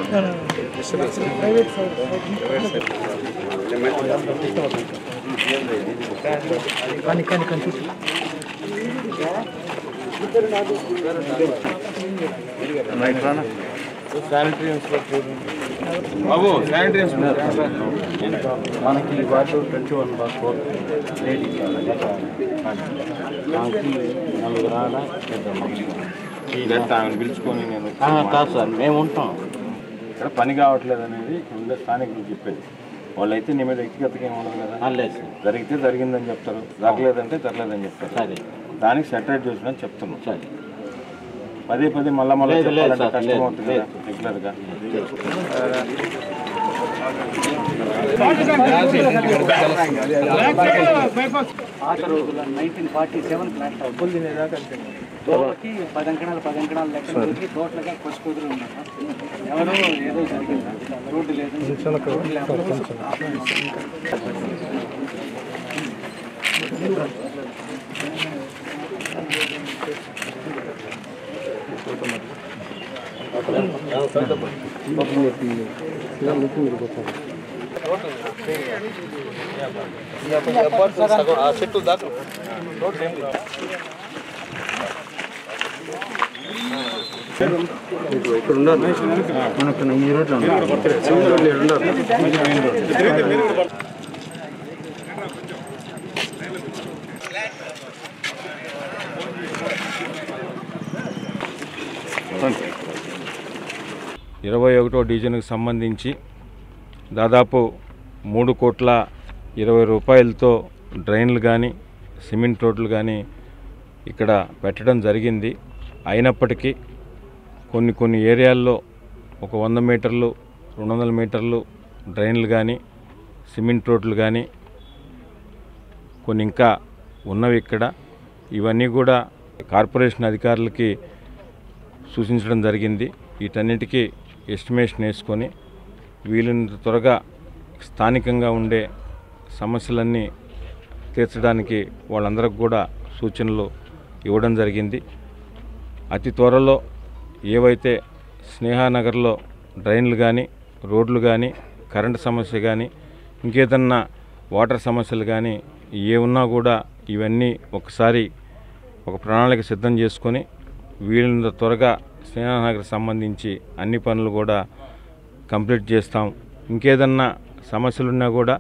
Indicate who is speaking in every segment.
Speaker 1: కానీ కానీ కానీ చూసి
Speaker 2: బాబు శానిటరీ
Speaker 3: మనకి water twenty one boss four lady మనకి నలుగురు ఆడ ఇద్దరు మగ.
Speaker 2: ఆమెను పిలుచుకొని నేను
Speaker 3: ఆ, కాదు సార్ మేము ఉంటాం
Speaker 2: ఇక్కడ పని కావట్లేదు అనేది ఉండే స్థానికులు చెప్పేది వాళ్ళైతే నీ మీద వ్యక్తిగతంగా ఏమి ఉండదు కదా
Speaker 3: ఆ, లేదు సార్
Speaker 2: జరిగితే జరిగిందని చెప్తారు జరగలేదంటే జరగలేదని చెప్తారు
Speaker 3: సరే
Speaker 2: దానికి సెటరేట్ చేసిన చెప్తున్నాం
Speaker 3: సరే
Speaker 2: పదే పదే మళ్ళా మళ్ళీ
Speaker 3: లేదు, లేదు
Speaker 2: చెప్పాలంటే
Speaker 3: సార్,
Speaker 2: కష్టం
Speaker 3: లేదు,
Speaker 2: అవుతుంది కదా రెగ్యులర్గా
Speaker 4: పాత రోజుల నైన్టీన్ ఫార్టీ సెవెన్ క్లాస్ తోటకి పది అంకణాలు పది అంకణాలు లెక్క దొరికి తోటలుగా పసు కుదురు ఉన్నారు ఎవరో ఏదో జరిగింది రోడ్డు లేదు రోడ్డు లేకపోతే
Speaker 1: మనకు ఈ రోడ్లో
Speaker 2: ఇరవై ఒకటో డివిజన్కి సంబంధించి దాదాపు మూడు కోట్ల ఇరవై రూపాయలతో డ్రైన్లు కానీ సిమెంట్ రోడ్లు కానీ ఇక్కడ పెట్టడం జరిగింది అయినప్పటికీ కొన్ని కొన్ని ఏరియాల్లో ఒక వంద మీటర్లు రెండు వందల మీటర్లు డ్రైన్లు కానీ సిమెంట్ రోడ్లు కానీ కొన్ని ఇంకా ఉన్నవి ఇక్కడ ఇవన్నీ కూడా కార్పొరేషన్ అధికారులకి సూచించడం జరిగింది వీటన్నిటికీ ఎస్టిమేషన్ వేసుకొని వీలైనంత త్వరగా స్థానికంగా ఉండే సమస్యలన్నీ తీర్చడానికి వాళ్ళందరికి కూడా సూచనలు ఇవ్వడం జరిగింది అతి త్వరలో ఏవైతే స్నేహానగర్లో డ్రైన్లు కానీ రోడ్లు కానీ కరెంటు సమస్య కానీ ఇంకేదన్నా వాటర్ సమస్యలు కానీ ఏ ఉన్నా కూడా ఇవన్నీ ఒకసారి ఒక ప్రణాళిక సిద్ధం చేసుకొని వీలైనంత త్వరగా స్నేహానగర్ సంబంధించి అన్ని పనులు కూడా కంప్లీట్ చేస్తాం ఇంకేదన్నా సమస్యలున్నా కూడా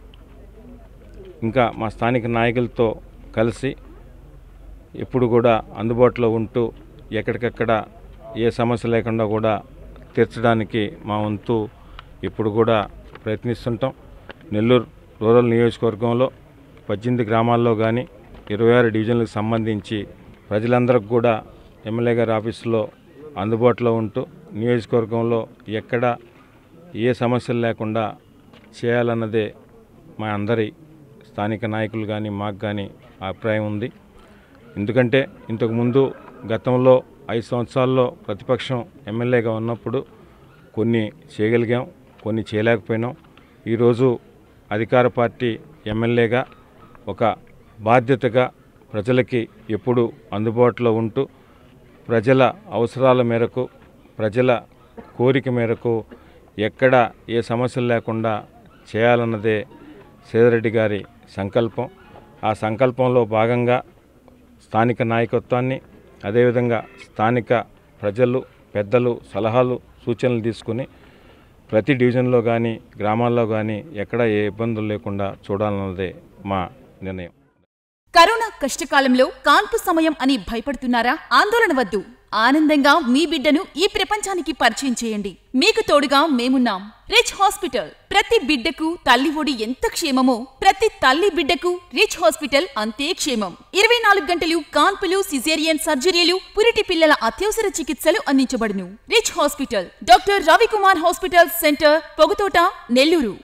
Speaker 2: ఇంకా మా స్థానిక నాయకులతో కలిసి ఎప్పుడు కూడా అందుబాటులో ఉంటూ ఎక్కడికక్కడ ఏ సమస్య లేకుండా కూడా తీర్చడానికి మా వంతు ఇప్పుడు కూడా ప్రయత్నిస్తుంటాం నెల్లూరు రూరల్ నియోజకవర్గంలో పద్దెనిమిది గ్రామాల్లో కానీ ఇరవై ఆరు డివిజన్లకు సంబంధించి ప్రజలందరికి కూడా ఎమ్మెల్యే గారి ఆఫీసులో అందుబాటులో ఉంటూ నియోజకవర్గంలో ఎక్కడ ఏ సమస్యలు లేకుండా చేయాలన్నదే మా అందరి స్థానిక నాయకులు కానీ మాకు కానీ అభిప్రాయం ఉంది ఎందుకంటే ఇంతకుముందు గతంలో ఐదు సంవత్సరాల్లో ప్రతిపక్షం ఎమ్మెల్యేగా ఉన్నప్పుడు కొన్ని చేయగలిగాం కొన్ని చేయలేకపోయినాం ఈరోజు అధికార పార్టీ ఎమ్మెల్యేగా ఒక బాధ్యతగా ప్రజలకి ఎప్పుడు అందుబాటులో ఉంటూ ప్రజల అవసరాల మేరకు ప్రజల కోరిక మేరకు ఎక్కడ ఏ సమస్యలు లేకుండా చేయాలన్నదే సేదరెడ్డి గారి సంకల్పం ఆ సంకల్పంలో భాగంగా స్థానిక నాయకత్వాన్ని అదేవిధంగా స్థానిక ప్రజలు పెద్దలు సలహాలు సూచనలు తీసుకుని ప్రతి డివిజన్లో కానీ గ్రామాల్లో కానీ ఎక్కడ ఏ ఇబ్బందులు లేకుండా చూడాలన్నదే మా నిర్ణయం
Speaker 5: కరోనా కష్టకాలంలో కాన్పు సమయం అని భయపడుతున్నారా ఆందోళన వద్దు ఆనందంగా మీ బిడ్డను ఈ ప్రపంచానికి పరిచయం చేయండి మీకు తోడుగా మేమున్నాం రిచ్ హాస్పిటల్ ప్రతి బిడ్డకు తల్లి ఒడి ఎంత క్షేమమో ప్రతి తల్లి బిడ్డకు రిచ్ హాస్పిటల్ అంతే క్షేమం ఇరవై నాలుగు గంటలు కాన్పులు సిజేరియన్ సర్జరీలు పురిటి పిల్లల అత్యవసర చికిత్సలు అందించబడును rich hospital doctor Ravikumar hospital centre Pogathota Nellore